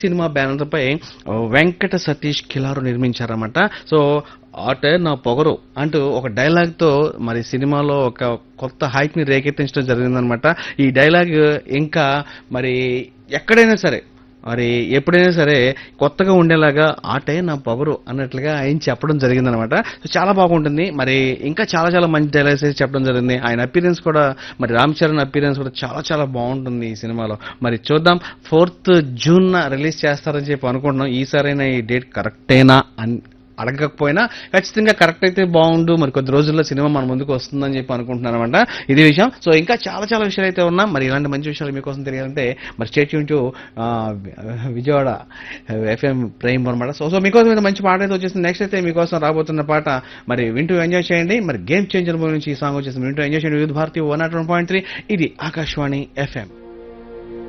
cinema banner పై వెంకట సతీష్ కిలారు నిర్మించారన్నమాట so ఆటే నా పొగరు అంటూ ఒక డైలాగ్ తో మరి సినిమాలో ఒక కొత్త హైప్ ని రేకెత్తించడం జరిగిందనమాట ఈ డైలాగ్ ఇంకా మరి ఎక్కడైనా సరే మరి ఎప్పుడైనా సరే కొత్తగా ఉండేలాగా ఆటే నా పొగరు అన్నట్లుగా ఆయన చెప్పడం జరిగిందనమాట సో చాలా బాగుంటుంది మరి ఇంకా చాలా చాలా మంచి డైలాగ్స్ అయితే చెప్పడం జరిగింది ఆయన అపీరెన్స్ కూడా మరి రామ్ చరణ్ అపీరెన్స్ కూడా చాలా చాలా బాగుంటుంది ఈ సినిమాలో మరి చూద్దాం ఫోర్త్ జూన్ రిలీజ్ చేస్తారని చెప్పి అనుకుంటున్నాం ఈసారైనా ఈ డేట్ కరెక్టేనా అని అడగకపోయినా ఖచ్చితంగా కరెక్ట్ అయితే బాగుండు మరి కొద్ది రోజుల్లో సినిమా మన ముందుకు వస్తుందని చెప్పి అనుకుంటున్నాను అనమాట ఇది విషయం సో ఇంకా చాలా చాలా విషయాలు అయితే ఉన్నా మరి ఇలాంటి మంచి విషయాలు మీకోసం తెలియాలంటే మరి స్టేట్ యూన్ టు విజయవాడ ఎఫ్ఎం ప్రైమ్ అనమాట సో సో మీకోసం అయితే మంచి పాట అయితే వచ్చేసింది నెక్స్ట్ అయితే మీకోసం రాబోతున్న పాట మరి వింటూ ఎంజాయ్ చేయండి మరి గేమ్ చేంజర్ మూవీ నుంచి ఈ సాంగ్ వచ్చేసింది వింటూ ఎంజాయ్ చేయండి Vividh Bharati one nought one point three ఇది ఆకాశవాణి ఎఫ్ఎం